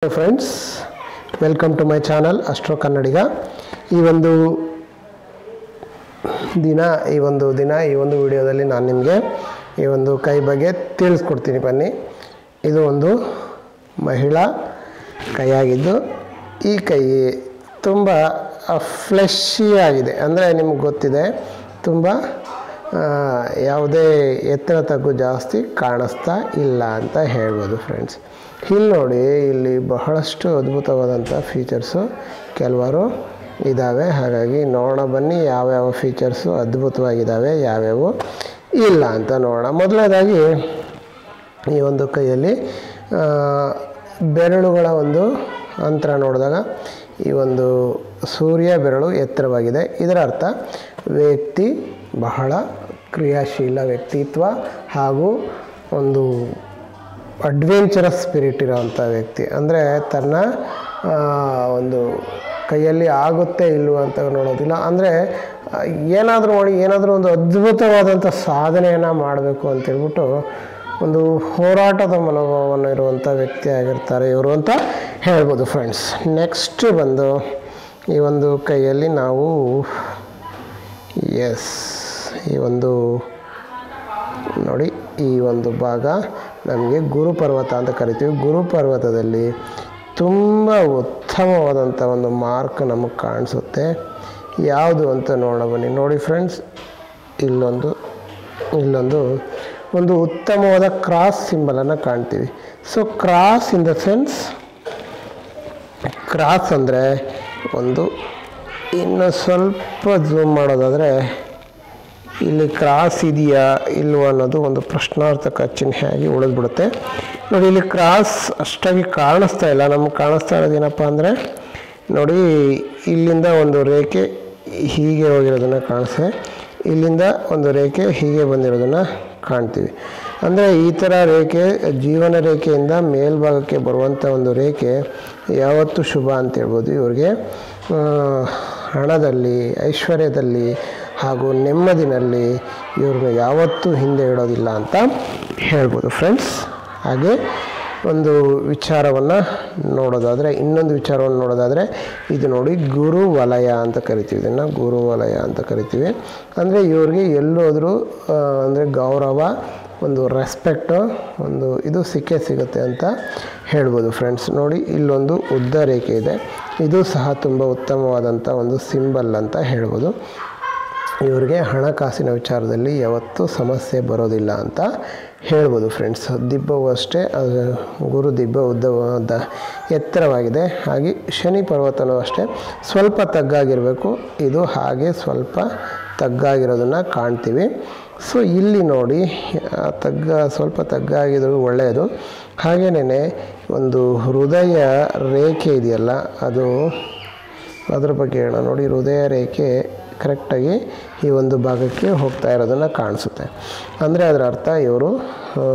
friends welcome to my channel astro Kannadiga ಈ ಒಂದು ದಿನ ಈ ಒಂದು ದಿನ ಈ ಒಂದು ವಿಡಿಯೋದಲ್ಲಿ ನಾನು ನಿಮಗೆ ಈ ಒಂದು ಕೈ ಬಗ್ಗೆ ತಿಳಿಸ್ಕೊಡ್ತೀನಿ ಬನ್ನಿ ಇದು ಒಂದು ಮಹಿಳಾ ಕೈಯಾಗಿದ್ದು ಈ ಕೈ ತುಂಬ ಫ್ಲೆಶಿ ಆಗಿದೆ ಅಂದರೆ ನಿಮ್ಗೆ ಗೊತ್ತಿದೆ ತುಂಬ ಆ, ಯಾವುದೇ ಎತ್ತರ ತಗ್ಗು ಜಾಸ್ತಿ ಕಾಣಿಸ್ತಾ ಇಲ್ಲ ಅಂತ ಹೇಳ್ಬೋದು ಫ್ರೆಂಡ್ಸ್ ಇಲ್ಲಿ ನೋಡಿ ಇಲ್ಲಿ ಬಹಳಷ್ಟು ಅದ್ಭುತವಾದಂಥ ಫೀಚರ್ಸು ಕೆಲವರು ಇದ್ದಾವೆ ಹಾಗಾಗಿ ನೋಡೋಣ ಬನ್ನಿ ಯಾವ್ಯಾವ ಫೀಚರ್ಸು ಅದ್ಭುತವಾಗಿದ್ದಾವೆ ಯಾವ್ಯಾವು ಇಲ್ಲ ಅಂತ ನೋಡೋಣ ಮೊದಲನೇದಾಗಿ ಈ ಒಂದು ಕೈಯಲ್ಲಿ ಆ, ಬೆರಳುಗಳ ಒಂದು ಅಂತರ ನೋಡಿದಾಗ ಈ ಒಂದು ಸೂರ್ಯ ಬೆರಳು ಎತ್ತರವಾಗಿದೆ ಇದರ ಅರ್ಥ ವ್ಯಕ್ತಿ ಬಹಳ ಕ್ರಿಯಾಶೀಲ ವ್ಯಕ್ತಿತ್ವ ಹಾಗೂ ಒಂದು ಅಡ್ವೆಂಚರಸ್ ಸ್ಪಿರಿಟ್ ಇರೋವಂಥ ವ್ಯಕ್ತಿ ಅಂದರೆ ತನ್ನ ಆ, ಒಂದು ಕೈಯಲ್ಲಿ ಆಗುತ್ತೆ ಇಲ್ವೋ ಅಂತ ನೋಡೋದಿಲ್ಲ ಅಂದರೆ ಏನಾದರೂ ಮಾಡಿ ಏನಾದರೂ ಒಂದು ಅದ್ಭುತವಾದಂಥ ಸಾಧನೆಯನ್ನು ಮಾಡಬೇಕು ಅಂತೇಳ್ಬಿಟ್ಟು ಒಂದು ಹೋರಾಟದ ಮನೋಭಾವವನ್ನು ಇರುವಂಥ ವ್ಯಕ್ತಿ ಆಗಿರ್ತಾರೆ ಇವರು ಅಂತ ಹೇಳ್ಬೋದು ಫ್ರೆಂಡ್ಸ್ ನೆಕ್ಸ್ಟ್ ಬಂದು ಈ ಒಂದು ಕೈಯಲ್ಲಿ ನಾವು ಎಸ್ ಈ ಒಂದು ನೋಡಿ ಈ ಒಂದು ಭಾಗ ನಮಗೆ ಗುರು ಪರ್ವತ ಅಂತ ಕರಿತೀವಿ ಗುರು ಪರ್ವತದಲ್ಲಿ ತುಂಬ ಉತ್ತಮವಾದಂಥ ಒಂದು ಮಾರ್ಕ್ ನಮಗೆ ಕಾಣಿಸುತ್ತೆ ಯಾವುದು ಅಂತ ನೋಡೋಣ ಬನ್ನಿ ನೋಡಿ ಫ್ರೆಂಡ್ಸ್ ಇಲ್ಲೊಂದು ಇಲ್ಲೊಂದು ಒಂದು ಉತ್ತಮವಾದ ಕ್ರಾಸ್ ಸಿಂಬಲನ್ನು ಕಾಣ್ತೀವಿ so cross in the sense cross ಅಂದರೆ ಒಂದು ಇನ್ನು ಸ್ವಲ್ಪ ಝೂಮ್ ಮಾಡೋದಾದರೆ ಇಲ್ಲಿ ಕ್ರಾಸ್ ಇದೆಯಾ ಇಲ್ವೋ ಅನ್ನೋದು ಒಂದು ಪ್ರಶ್ನಾರ್ಥಕ ಚಿಹ್ನೆಯಾಗಿ ಉಳಿದ್ಬಿಡುತ್ತೆ ನೋಡಿ ಇಲ್ಲಿ ಕ್ರಾಸ್ ಅಷ್ಟಾಗಿ ಕಾಣಿಸ್ತಾ ಇಲ್ಲ ನಮ್ಗೆ ಕಾಣಿಸ್ತಾ ಇರೋದು ಏನಪ್ಪ ಅಂದರೆ ನೋಡಿ ಇಲ್ಲಿಂದ ಒಂದು ರೇಖೆ ಹೀಗೆ ಹೋಗಿರೋದನ್ನು ಕಾಣಿಸ್ತದೆ ಇಲ್ಲಿಂದ ಒಂದು ರೇಖೆ ಹೀಗೆ ಬಂದಿರೋದನ್ನು ಕಾಣ್ತೀವಿ ಅಂದರೆ ಈ ಥರ ರೇಖೆ ಜೀವನ ರೇಖೆಯಿಂದ ಮೇಲ್ಭಾಗಕ್ಕೆ ಬರುವಂಥ ಒಂದು ರೇಖೆ ಯಾವತ್ತೂ ಶುಭ ಅಂತ ಹೇಳ್ಬೋದು ಇವ್ರಿಗೆ ಆ, ಹಣದಲ್ಲಿ ಐಶ್ವರ್ಯದಲ್ಲಿ ಹಾಗೂ ನೆಮ್ಮದಿನಲ್ಲಿ ಇವ್ರನ್ನ ಯಾವತ್ತೂ ಹಿಂದೆ ಇಡೋದಿಲ್ಲ ಅಂತ ಹೇಳ್ಬೋದು ಫ್ರೆಂಡ್ಸ್ ಹಾಗೆ ಒಂದು ವಿಚಾರವನ್ನು ನೋಡೋದಾದರೆ ಇನ್ನೊಂದು ವಿಚಾರವನ್ನು ನೋಡೋದಾದರೆ ಇದು ನೋಡಿ ಗುರು ವಲಯ ಅಂತ ಕರಿತೀವಿ ಇದನ್ನು ಗುರು ವಲಯ ಅಂತ ಕರಿತೀವಿ ಅಂದರೆ ಇವ್ರಿಗೆ ಎಲ್ಲೋದ್ರೂ ಅಂದರೆ ಗೌರವ ಒಂದು ರೆಸ್ಪೆಕ್ಟು ಒಂದು ಇದು ಸಿಕ್ಕೇ ಸಿಗುತ್ತೆ ಅಂತ ಹೇಳ್ಬೋದು ಫ್ರೆಂಡ್ಸ್ ನೋಡಿ ಇಲ್ಲೊಂದು ಉದ್ದ ರೇಖೆ ಇದೆ ಇದು ಸಹ ತುಂಬ ಉತ್ತಮವಾದಂಥ ಒಂದು ಸಿಂಬಲ್ ಅಂತ ಹೇಳ್ಬೋದು ಇವರಿಗೆ ಹಣಕಾಸಿನ ವಿಚಾರದಲ್ಲಿ ಯಾವತ್ತೂ ಸಮಸ್ಯೆ ಬರೋದಿಲ್ಲ ಅಂತ ಹೇಳ್ಬೋದು ಫ್ರೆಂಡ್ಸ್ ದಿಬ್ಬವು ಅಷ್ಟೇ ಅದು ಗುರು ದಿಬ್ಬ ಉದ್ದ ಉದ್ದ ಎತ್ತರವಾಗಿದೆ ಹಾಗೆ ಶನಿ ಪರ್ವತನೂ ಅಷ್ಟೇ ಸ್ವಲ್ಪ ತಗ್ಗಾಗಿರಬೇಕು ಇದು ಹಾಗೆ ಸ್ವಲ್ಪ ತಗ್ಗಾಗಿರೋದನ್ನು ಕಾಣ್ತೀವಿ ಸೊ ಇಲ್ಲಿ ನೋಡಿ ಆ ತಗ್ಗ ಸ್ವಲ್ಪ ತಗ್ಗಾಗಿದ್ರು ಒಳ್ಳೆಯದು ಹಾಗೆಯೇ ಒಂದು ಹೃದಯ ರೇಖೆ ಇದೆಯಲ್ಲ ಅದು ಅದ್ರ ಬಗ್ಗೆ ಹೇಳೋಣ ನೋಡಿ ಹೃದಯ ರೇಖೆ ಕರೆಕ್ಟಾಗಿ ಈ ಒಂದು ಭಾಗಕ್ಕೆ ಹೋಗ್ತಾ ಇರೋದನ್ನು ಕಾಣಿಸುತ್ತೆ ಅಂದರೆ ಅದರ ಅರ್ಥ ಇವರು ಆ,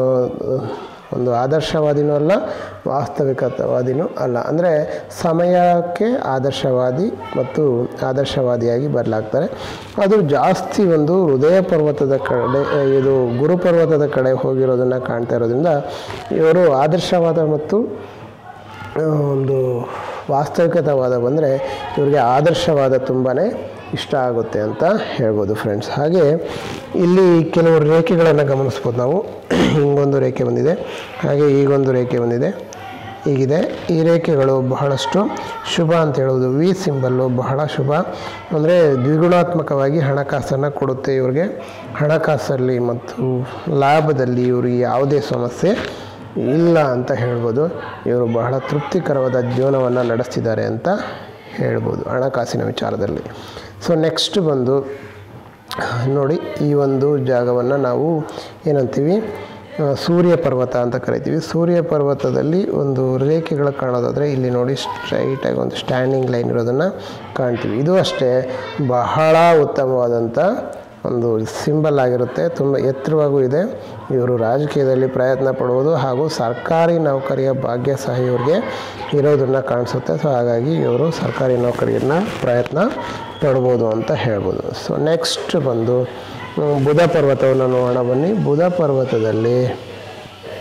ಒಂದು ಆದರ್ಶವಾದಿನೂ ಅಲ್ಲ ವಾಸ್ತವಿಕತಾವಾದಿನೂ ಅಲ್ಲ ಅಂದರೆ ಸಮಯಕ್ಕೆ ಆದರ್ಶವಾದಿ ಮತ್ತು ಆದರ್ಶವಾದಿಯಾಗಿ ಬದಲಾಗ್ತಾರೆ ಅದು ಜಾಸ್ತಿ ಒಂದು ಹೃದಯ ಪರ್ವತದ ಕಡೆ ಇದು ಗುರು ಪರ್ವತದ ಕಡೆ ಹೋಗಿರೋದನ್ನು ಕಾಣ್ತಾ ಇರೋದ್ರಿಂದ ಇವರು ಆದರ್ಶವಾದ ಮತ್ತು ಆ, ಒಂದು ವಾಸ್ತವಿಕತವಾದ ಬಂದರೆ ಇವರಿಗೆ ಆದರ್ಶವಾದ ತುಂಬಾ ಇಷ್ಟ ಆಗುತ್ತೆ ಅಂತ ಹೇಳ್ಬೋದು ಫ್ರೆಂಡ್ಸ್ ಹಾಗೆ ಇಲ್ಲಿ ಕೆಲವು ರೇಖೆಗಳನ್ನು ಗಮನಿಸ್ಬೋದು ನಾವು ಹಿಂಗೊಂದು ರೇಖೆ ಬಂದಿದೆ ಹಾಗೆ ಈಗೊಂದು ರೇಖೆ ಬಂದಿದೆ ಹೀಗಿದೆ ಈ ರೇಖೆಗಳು ಬಹಳಷ್ಟು ಶುಭ ಅಂತ ಹೇಳೋದು ವಿ ಸಿಂಬಲ್ಲು ಬಹಳ ಶುಭ ಅಂದರೆ ದ್ವಿಗುಣಾತ್ಮಕವಾಗಿ ಹಣಕಾಸನ್ನು ಕೊಡುತ್ತೆ ಇವ್ರಿಗೆ ಹಣಕಾಸಲ್ಲಿ ಮತ್ತು ಲಾಭದಲ್ಲಿ ಇವ್ರಿಗೆ ಯಾವುದೇ ಸಮಸ್ಯೆ ಇಲ್ಲ ಅಂತ ಹೇಳ್ಬೋದು ಇವರು ಬಹಳ ತೃಪ್ತಿಕರವಾದ ಜೀವನವನ್ನು ನಡೆಸ್ತಿದ್ದಾರೆ ಅಂತ ಹೇಳ್ಬೋದು ಹಣಕಾಸಿನ ವಿಚಾರದಲ್ಲಿ ಸೊ ನೆಕ್ಸ್ಟ್ ಬಂದು ನೋಡಿ ಈ ಒಂದು ಜಾಗವನ್ನು ನಾವು ಏನಂತೀವಿ ಆ, ಸೂರ್ಯ ಪರ್ವತ ಅಂತ ಕರಿತೀವಿ ಸೂರ್ಯ ಪರ್ವತದಲ್ಲಿ ಒಂದು ರೇಖೆಗಳು ಕಾಣೋದಾದರೆ ಇಲ್ಲಿ ನೋಡಿ ಸ್ಟ್ರೈಟಾಗಿ ಒಂದು ಸ್ಟ್ಯಾಂಡಿಂಗ್ ಲೈನ್ ಇರೋದನ್ನು ಕಾಣ್ತೀವಿ ಇದು ಅಷ್ಟೇ ಬಹಳ ಉತ್ತಮವಾದಂಥ ಒಂದು ಸಿಂಬಲ್ ಆಗಿರುತ್ತೆ ತುಂಬ ಎತ್ತರವಾಗೂ ಇದೆ ಇವರು ರಾಜಕೀಯದಲ್ಲಿ ಪ್ರಯತ್ನ ಪಡುವುದು ಹಾಗೂ ಸರ್ಕಾರಿ ನೌಕರಿಯ ಭಾಗ್ಯ ಸಹ ಇವ್ರಿಗೆ ಇರೋದನ್ನು ಕಾಣಿಸುತ್ತೆ ಸೊ ಹಾಗಾಗಿ ಇವರು ಸರ್ಕಾರಿ ನೌಕರಿಯನ್ನು ಪ್ರಯತ್ನ ಪಡ್ಬೋದು ಅಂತ ಹೇಳ್ಬೋದು ಸೊ ನೆಕ್ಸ್ಟ್ ಬಂದು ಹ್ಮ್, ಬುಧ ಪರ್ವತವನ್ನು ನೋಡೋಣ ಬನ್ನಿ ಬುಧ ಪರ್ವತದಲ್ಲಿ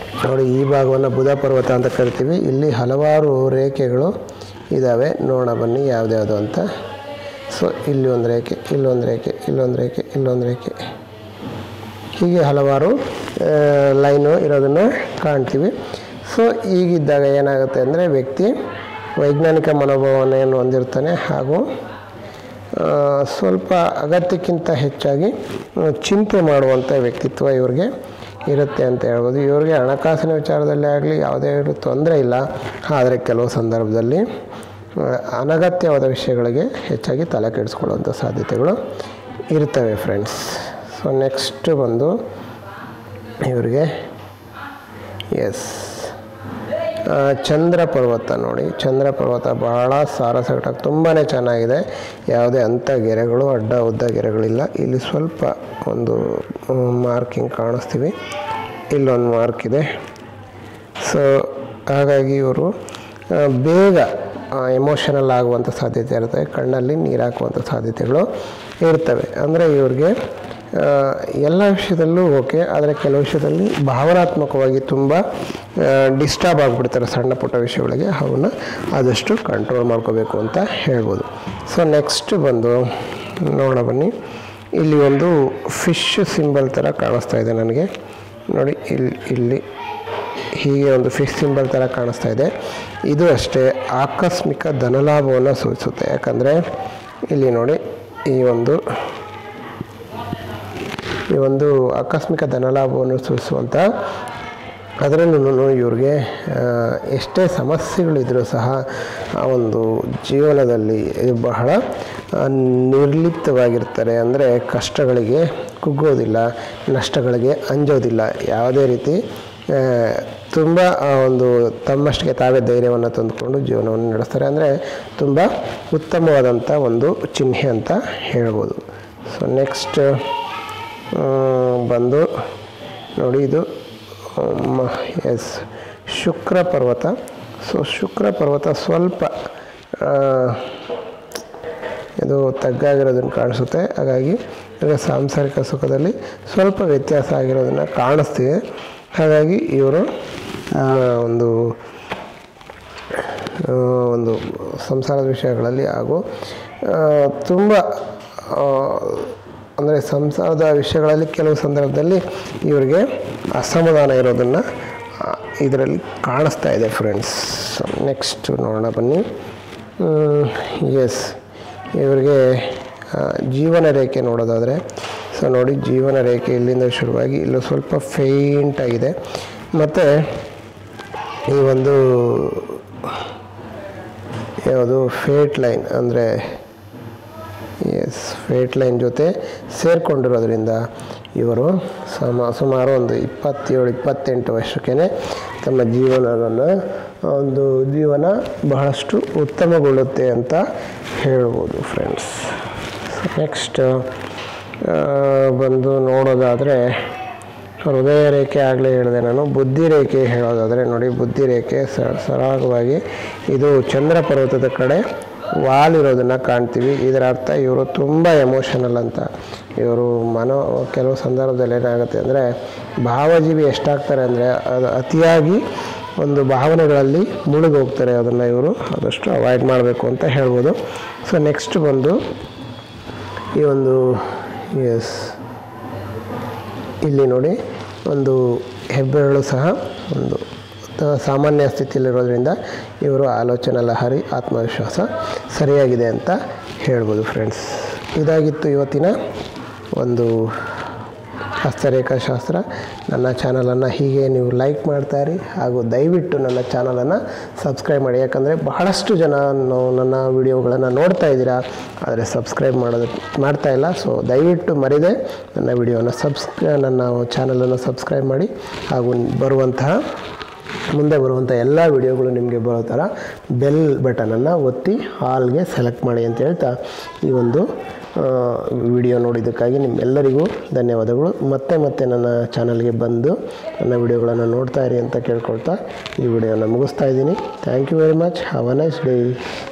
ನೋಡಿ ಈ ಭಾಗವನ್ನು ಬುಧ ಪರ್ವತ ಅಂತ ಕರಿತೀವಿ ಇಲ್ಲಿ ಹಲವಾರು ರೇಖೆಗಳು ಇದ್ದಾವೆ ನೋಡೋಣ ಬನ್ನಿ ಯಾವ್ದ್ಯಾವುದು ಅಂತ ಸೊ ಇಲ್ಲಿ ಒಂದು ರೇಖೆ ಇಲ್ಲೊಂದು ರೇಖೆ ಇಲ್ಲೊಂದು ರೇಖೆ ಇಲ್ಲೊಂದು ರೇಖೆ ಹೀಗೆ ಹಲವಾರು ಲೈನು ಇರೋದನ್ನು ಕಾಣ್ತೀವಿ ಸೊ ಈಗಿದ್ದಾಗ ಏನಾಗುತ್ತೆ ಅಂದರೆ ವ್ಯಕ್ತಿ ವೈಜ್ಞಾನಿಕ ಮನೋಭಾವನೆಯನ್ನು ಹೊಂದಿರ್ತಾನೆ ಹಾಗೂ ಆ, ಸ್ವಲ್ಪ ಅಗತ್ಯಕ್ಕಿಂತ ಹೆಚ್ಚಾಗಿ ಆ, ಚಿಂತೆ ಮಾಡುವಂಥ ವ್ಯಕ್ತಿತ್ವ ಇವ್ರಿಗೆ ಇರುತ್ತೆ ಅಂತ ಹೇಳ್ಬೋದು ಇವ್ರಿಗೆ ಹಣಕಾಸಿನ ವಿಚಾರದಲ್ಲಿ ಆಗಲಿ ಯಾವುದೇ ತೊಂದರೆ ಇಲ್ಲ ಆದರೆ ಕೆಲವು ಸಂದರ್ಭದಲ್ಲಿ ಆ, ಅನಗತ್ಯವಾದ ವಿಷಯಗಳಿಗೆ ಹೆಚ್ಚಾಗಿ ತಲೆ ಕೆಡಿಸ್ಕೊಳ್ಳುವಂಥ ಸಾಧ್ಯತೆಗಳು ಇರ್ತವೆ ಫ್ರೆಂಡ್ಸ್ ಸೊ ನೆಕ್ಸ್ಟ್ ಬಂದು ಇವರಿಗೆ ಎಸ್ ಚಂದ್ರ ಪರ್ವತ ನೋಡಿ ಚಂದ್ರ ಪರ್ವತ ಬಹಳ ಸಾರಸಗಟಾಗಿ ತುಂಬಾ ಚೆನ್ನಾಗಿದೆ ಯಾವುದೇ ಅಂಥ ಗೆರೆಗಳು ಅಡ್ಡ ಉದ್ದ ಗೆರೆಗಳಿಲ್ಲ ಇಲ್ಲಿ ಸ್ವಲ್ಪ ಒಂದು ಮಾರ್ಕಿಂಗ್ ಕಾಣಿಸ್ತೀವಿ ಇಲ್ಲೊಂದು ಮಾರ್ಕ್ ಇದೆ ಸೊ ಹಾಗಾಗಿ ಇವರು ಆ, ಬೇಗ ಎಮೋಷನಲ್ ಆಗುವಂಥ ಸಾಧ್ಯತೆ ಇರುತ್ತೆ ಕಣ್ಣಲ್ಲಿ ನೀರು ಹಾಕುವಂಥ ಸಾಧ್ಯತೆಗಳು ಇರ್ತವೆ ಅಂದರೆ ಇವ್ರಿಗೆ ಆ, ಎಲ್ಲ ವಿಷಯದಲ್ಲೂ ಓಕೆ ಆದರೆ ಕೆಲವು ವಿಷಯದಲ್ಲಿ ಭಾವನಾತ್ಮಕವಾಗಿ ತುಂಬ ಡಿಸ್ಟರ್ಬ್ ಆಗಿಬಿಡ್ತಾರೆ ಸಣ್ಣ ಪುಟ್ಟ ವಿಷಯಗಳಿಗೆ ಅವನ್ನ ಆದಷ್ಟು ಕಂಟ್ರೋಲ್ ಮಾಡ್ಕೋಬೇಕು ಅಂತ ಹೇಳ್ಬೋದು ಸೊ ನೆಕ್ಸ್ಟ್ ಬಂದು ನೋಡೋಣ ಬನ್ನಿ ಇಲ್ಲಿ ಒಂದು ಫಿಶ್ ಸಿಂಬಲ್ ಥರ ಕಾಣಿಸ್ತಾ ಇದೆ ನನಗೆ ನೋಡಿ ಇಲ್ಲಿ ಇಲ್ಲಿ ಹೀಗೆ ಒಂದು ಫಿಶ್ ಸಿಂಬಲ್ ಥರ ಕಾಣಿಸ್ತಾ ಇದೆ ಇದು ಅಷ್ಟೇ ಆಕಸ್ಮಿಕ ಧನಲಾಭವನ್ನು ಸೂಚಿಸುತ್ತೆ ಯಾಕಂದರೆ ಇಲ್ಲಿ ನೋಡಿ ಈ ಒಂದು ಈ ಒಂದು ಆಕಸ್ಮಿಕ ಧನಲಾಭವನ್ನು ಸೂಚಿಸುವಂಥ ಅದರಲ್ಲೂ ಇವ್ರಿಗೆ ಆ, ಎಷ್ಟೇ ಸಮಸ್ಯೆಗಳಿದ್ರೂ ಸಹ ಆ ಒಂದು ಜೀವನದಲ್ಲಿ ಬಹಳ ಆ, ನಿರ್ಲಿಪ್ತವಾಗಿರ್ತಾರೆ ಅಂದರೆ ಕಷ್ಟಗಳಿಗೆ ಕುಗ್ಗೋದಿಲ್ಲ ನಷ್ಟಗಳಿಗೆ ಅಂಜೋದಿಲ್ಲ ಯಾವುದೇ ರೀತಿ ತುಂಬ ಒಂದು ತಮ್ಮಷ್ಟಿಗೆ ತಾವೇ ಧೈರ್ಯವನ್ನು ತಂದುಕೊಂಡು ಜೀವನವನ್ನು ನಡೆಸ್ತಾರೆ ಅಂದರೆ ತುಂಬ ಉತ್ತಮವಾದಂಥ ಒಂದು ಚಿಹ್ನೆ ಅಂತ ಹೇಳ್ಬೋದು ಸೊ ನೆಕ್ಸ್ಟ್ ಬಂದು ನೋಡಿ ಇದು ಎಸ್ ಶುಕ್ರ ಪರ್ವತ ಸೊ ಶುಕ್ರ ಪರ್ವತ ಸ್ವಲ್ಪ ಆ, ಇದು ತಗ್ಗಾಗಿರೋದನ್ನು ಕಾಣಿಸುತ್ತೆ ಹಾಗಾಗಿ ಈಗ ಸಾಂಸಾರಿಕ ಸುಖದಲ್ಲಿ ಸ್ವಲ್ಪ ವ್ಯತ್ಯಾಸ ಆಗಿರೋದನ್ನು ಕಾಣಿಸ್ತಿದೆ ಹಾಗಾಗಿ ಇವರು ಆ, ಒಂದು ಆ, ಒಂದು ಸಂಸಾರದ ವಿಷಯಗಳಲ್ಲಿ ಹಾಗೂ ತುಂಬ ಅಂದರೆ ಸಂಸಾರದ ವಿಷಯಗಳಲ್ಲಿ ಕೆಲವು ಸಂದರ್ಭದಲ್ಲಿ ಇವರಿಗೆ ಅಸಮಾಧಾನ ಇರೋದನ್ನು ಇದರಲ್ಲಿ ಕಾಣಿಸ್ತಾ ಇದೆ ಫ್ರೆಂಡ್ಸ್ ನೆಕ್ಸ್ಟ್ ನೋಡೋಣ ಬನ್ನಿ ಎಸ್ ಇವರಿಗೆ ಆ, ಜೀವನ ರೇಖೆ ನೋಡೋದಾದರೆ ಸೊ ನೋಡಿ ಜೀವನ ರೇಖೆ ಇಲ್ಲಿಂದ ಶುರುವಾಗಿ ಇಲ್ಲೂ ಸ್ವಲ್ಪ ಫೇಂಟ್ ಆಗಿದೆ ಮತ್ತು ಈ ಒಂದು ಯಾವುದು ಫೇಟ್ ಲೈನ್ ಅಂದರೆ ಎಸ್ ಫೇಟ್ ಲೈನ್ ಜೊತೆ ಸೇರಿಕೊಂಡಿರೋದ್ರಿಂದ ಇವರು ಸಮ ಸುಮಾರು ಒಂದು ಇಪ್ಪತ್ತೇಳು ಇಪ್ಪತ್ತೆಂಟು ವರ್ಷಕ್ಕೇ ತಮ್ಮ ಜೀವನವನ್ನು ಒಂದು ಜೀವನ ಬಹಳಷ್ಟು ಉತ್ತಮಗೊಳ್ಳುತ್ತೆ ಅಂತ ಹೇಳ್ಬೋದು ಫ್ರೆಂಡ್ಸ್ ನೆಕ್ಸ್ಟ್ ಬಂದು ನೋಡೋದಾದರೆ ಹೃದಯ ರೇಖೆ ಆಗಲೇ ಹೇಳಿದೆ ನಾನು ಬುದ್ಧಿ ರೇಖೆ ಹೇಳೋದಾದರೆ ನೋಡಿ ಬುದ್ಧಿ ರೇಖೆ ಸ- ಸರಾಗವಾಗಿ ಇದು ಚಂದ್ರ ಪರ್ವತದ ಕಡೆ ವಾಲಿರೋದನ್ನು ಕಾಣ್ತೀವಿ ಇದರ ಅರ್ಥ ಇವರು ತುಂಬ ಎಮೋಷನಲ್ ಅಂತ ಇವರು ಮನೋ ಕೆಲವು ಸಂದರ್ಭದಲ್ಲಿ ಏನಾಗುತ್ತೆ ಅಂದರೆ ಭಾವಜೀವಿ ಎಷ್ಟಾಗ್ತಾರೆ ಅಂದರೆ ಅದು ಅತಿಯಾಗಿ ಒಂದು ಭಾವನೆಗಳಲ್ಲಿ ಮುಳುಗಿ ಹೋಗ್ತಾರೆ ಅದನ್ನು ಇವರು ಆದಷ್ಟು ಅವಾಯ್ಡ್ ಮಾಡಬೇಕು ಅಂತ ಹೇಳ್ಬೋದು ಸೊ ನೆಕ್ಸ್ಟ್ ಬಂದು ಈ ಒಂದು ಎಸ್ ಇಲ್ಲಿ ನೋಡಿ ಒಂದು ಹೆಬ್ಬೆರಳು ಸಹ ಒಂದು ತ- ಸಾಮಾನ್ಯ ಸ್ಥಿತಿಯಲ್ಲಿರೋದ್ರಿಂದ ಇವರು ಆಲೋಚನಾ ಲಹರಿ ಆತ್ಮವಿಶ್ವಾಸ ಸರಿಯಾಗಿದೆ ಅಂತ ಹೇಳ್ಬೋದು ಫ್ರೆಂಡ್ಸ್ ಇದಾಗಿತ್ತು ಇವತ್ತಿನ ಒಂದು ಹಸ್ತರೇಖಾಶಾಸ್ತ್ರ ನನ್ನ ಚಾನಲನ್ನು ಹೀಗೆ ನೀವು ಲೈಕ್ ಮಾಡ್ತಾಯಿರಿ ಹಾಗೂ ದಯವಿಟ್ಟು ನನ್ನ ಚಾನಲನ್ನು ಸಬ್ಸ್ಕ್ರೈಬ್ ಮಾಡಿ ಯಾಕಂದರೆ ಬಹಳಷ್ಟು ಜನ ನೋ- ನನ್ನ ವಿಡಿಯೋಗಳನ್ನು ನೋಡ್ತಾ ಇದ್ದೀರಾ ಆದರೆ ಸಬ್ಸ್ಕ್ರೈಬ್ ಮಾಡೋದು ಮಾಡ್ತಾ ಇಲ್ಲ ಸೊ ದಯವಿಟ್ಟು ಮರಿದೆ ನನ್ನ ವಿಡಿಯೋನ ಸಬ್ಸ್ಕ್ರೈ ನನ್ನ ಚಾನಲನ್ನು ಸಬ್ಸ್ಕ್ರೈಬ್ ಮಾಡಿ ಹಾಗೂ ಬರುವಂತಹ ಮುಂದೆ ಬರುವಂಥ ಎಲ್ಲ ವಿಡಿಯೋಗಳು ನಿಮಗೆ ಬರೋ ಥರ ಬೆಲ್ ಬಟನನ್ನು ಒತ್ತಿ ಹಾಲ್ಗೆ ಸೆಲೆಕ್ಟ್ ಮಾಡಿ ಅಂತ ಹೇಳ್ತಾ ಈ ಒಂದು ವಿಡಿಯೋ ನೋಡಿದ್ದಕ್ಕಾಗಿ ನಿಮ್ಮೆಲ್ಲರಿಗೂ ಧನ್ಯವಾದಗಳು ಮತ್ತೆ ಮತ್ತೆ ನನ್ನ ಚಾನಲ್ಗೆ ಬಂದು ನನ್ನ ವಿಡಿಯೋಗಳನ್ನು ನೋಡ್ತಾ ಇರಿ ಅಂತ ಕೇಳ್ಕೊಳ್ತಾ ಈ ವಿಡಿಯೋನ ಮುಗಿಸ್ತಾ ಇದ್ದೀನಿ thank you very much have a nice day